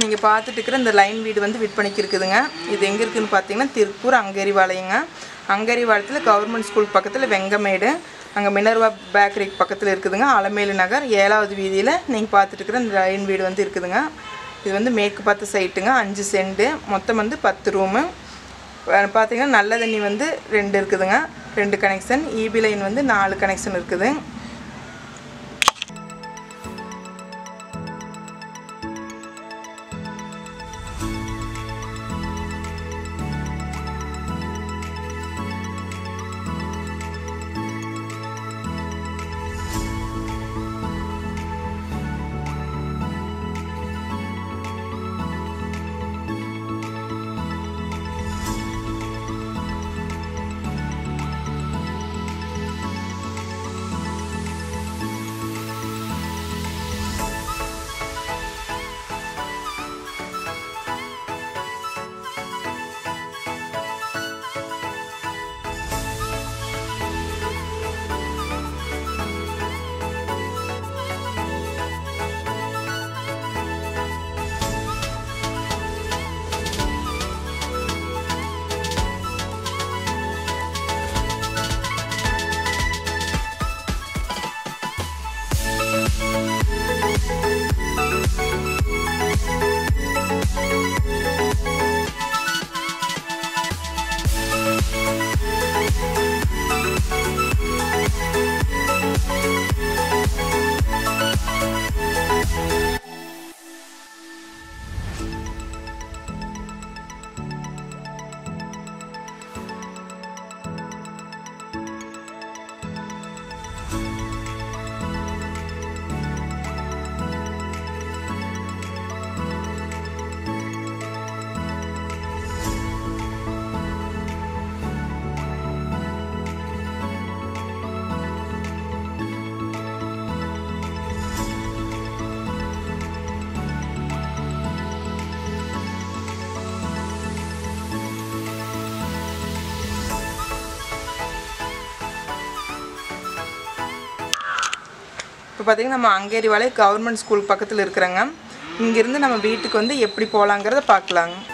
நீங்கள் பார்த்துட்டு இருக்கிற இந்த லைன் வீடு வந்து விற்பனைக்கு இருக்குதுங்க இது எங்கே இருக்குதுன்னு பார்த்தீங்கன்னா திருப்பூர் அங்கரிவாளையங்க அங்கரிவாளையத்தில் கவர்மெண்ட் ஸ்கூல் பக்கத்தில் வெங்கமேடு அங்கே மினர்வா பேக்கரி பக்கத்தில் இருக்குதுங்க அலமேலு நகர் ஏழாவது வீதியில் நீங்கள் பார்த்துட்டு இருக்கிற இந்த லைன் வீடு வந்து இருக்குதுங்க இது வந்து மேற்கு பார்த்த சைட்டுங்க அஞ்சு சென்ட்டு மொத்தம் வந்து பத்து ரூமு பார்த்தீங்கன்னா நல்ல தண்ணி வந்து ரெண்டு இருக்குதுங்க ரெண்டு கனெக்ஷன் இபி லைன் வந்து நாலு கனெக்ஷன் இருக்குது இப்போ பார்த்தீங்கன்னா நம்ம அங்கேரிவாலை கவர்மெண்ட் ஸ்கூல் பக்கத்தில் இருக்கிறோங்க இங்கேருந்து நம்ம வீட்டுக்கு வந்து எப்படி போகலாங்கிறத பார்க்கலாங்க